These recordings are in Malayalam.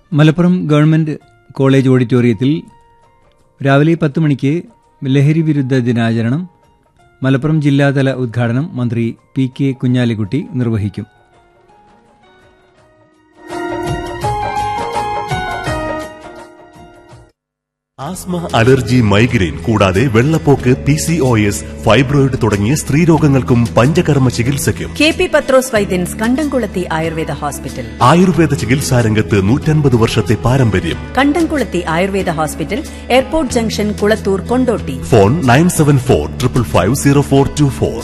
മലപ്പുറം ഗവൺമെന്റ് കോളേജ് ഓഡിറ്റോറിയത്തിൽ രാവിലെ പത്ത് മണിക്ക് ലഹരി വിരുദ്ധ ദിനാചരണം മലപ്പുറം ജില്ലാതല ഉദ്ഘാടനം മന്ത്രി പി കെ കുഞ്ഞാലിക്കുട്ടി നിർവഹിക്കും ആസ്മ അലർജി മൈഗ്രെയിൻ കൂടാതെ വെള്ളപ്പോക്ക് P C O S fibroid തുടങ്ങിയ സ്ത്രീരോഗങ്ങൾക്കും പഞ്ചകർമ്മ ചികിത്സയ്ക്കും കെ പി പത്രോസ് വൈദ്യൻസ് കണ്ടംകുളത്തി ആയുർവേദ ഹോസ്പിറ്റൽ ആയുർവേദ ചികിത്സാ രംഗത്ത് നൂറ്റൻപത് വർഷത്തെ പാരമ്പര്യം Kandamkulathy Ayurveda hospital airport junction Kulathur Kondotty phone nine seven four triple five zero four two four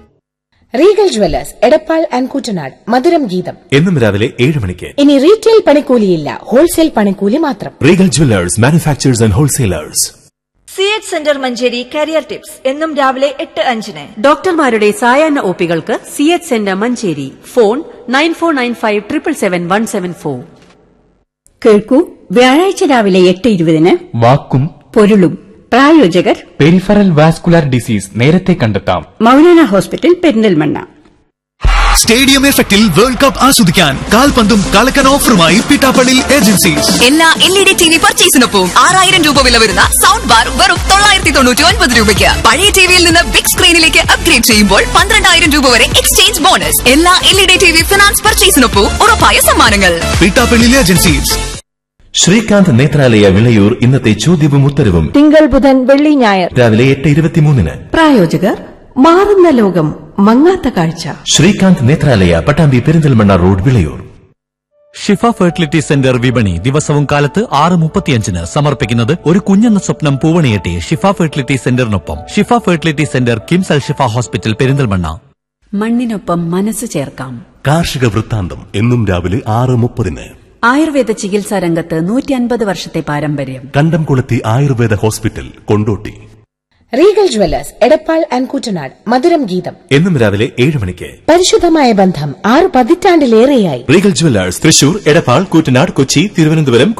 Regal jewellers Edappal and Kuttanad മധുരം ഗീതം എന്നും രാവിലെ ഏഴ് മണിക്ക് ഇനി റീറ്റെയിൽ പണിക്കൂലിയില്ല ഹോൾസെയിൽ പണിക്കൂലി മാത്രം Regal jewellers manufacturers and wholesalers C H centre Manjeri career tips എന്നും രാവിലെ എട്ട് അഞ്ചിന് ഡോക്ടർമാരുടെ സായാഹ്ന ഒപികൾക്ക് C H centre Manjeri phone nine four nine five triple seven one seven four കേൾക്കൂ വ്യാഴാഴ്ച രാവിലെ എട്ട് ഇരുപതിന് വാക്കും പൊരുളും പ്രായോജകർ പെരിഫറൽ വാസ്കുലാർ ഡിസീസ് നേരത്തെ കണ്ടെത്താം മൗലാന ഹോസ്പിറ്റൽ പെരിന്തൽമണ്ണ സ്റ്റേഡിയം എഫക്റ്റിൽ വേൾഡ് കപ്പ് ആസ്വദിക്കാൻ കാൽപന്തും കളക്കൻ ഓഫറുമായി പിട്ടാപ്പള്ളി ഏജൻസീസ് എല്ലാ L E D T V പർച്ചേസിനൊപ്പം ആറായിരം രൂപ വില വരുന്ന സൗണ്ട് ബാർ വെറും തൊള്ളായിരത്തി തൊണ്ണൂറ്റി ഒൻപത് രൂപയ്ക്ക് പഴയ ടിവിയിൽ നിന്ന് ബിഗ് സ്ക്രീനിലേക്ക് അപ്ഗ്രേഡ് ചെയ്യുമ്പോൾ പന്ത്രണ്ടായിരം രൂപ വരെ എക്സ്ചേഞ്ച് ബോണസ് എല്ലാ L E D T V finance പർച്ചേസിനൊപ്പം ഉറപ്പായ സമ്മാനങ്ങൾ പിട്ടാപ്പള്ളി ഏജൻസീസ് ശ്രീകാന്ത് നേത്രാലയ വിളയൂർ ഇന്നത്തെ ചോദ്യവും ഉത്തരവും തിങ്കൾ ബുധൻ വെള്ളി ഞായർ രാവിലെ എട്ട് ഇരുപത്തിമൂന്നിന് പ്രായോജകർ മാറുന്ന ലോകം മങ്ങാത്ത കാഴ്ച Sreekanth Netralaya Pattambi Perinthalmanna road Vilayur Shifa fertility centre വിപണി ദിവസവും കാലത്ത് ആറ് മുപ്പത്തിയഞ്ചിന് സമർപ്പിക്കുന്നത് ഒരു കുഞ്ഞെന്ന സ്വപ്നം പൂവണിയെട്ടി ഷിഫ ഫെർട്ടിലിറ്റി സെന്ററിനൊപ്പം Shifa fertility centre KIMS Al Shifa hospital Perinthalmanna മണ്ണിനൊപ്പം മനസ്സ് ചേർക്കാം കാർഷിക വൃത്താന്തം എന്നും രാവിലെ ആറ് മുപ്പതിന് ആയുർവേദ ചികിത്സാ രംഗത്ത് നൂറ്റി അൻപത് വർഷത്തെ പാരമ്പര്യം Kandamkulathy Ayurveda hospital Kondotty Regal jewellers Edappal and Kuttanad മധുരം ഗീതം എന്നും രാവിലെ ഏഴ് മണിക്ക് പരിശുദ്ധമായ ബന്ധം ആറ് പതിറ്റാണ്ടിലേറെയായി റീഗൽ ജ്വല്ലേഴ്സ് തൃശൂർ എടപ്പാൾ കൂറ്റനാട് കൊച്ചി തിരുവനന്തപുരം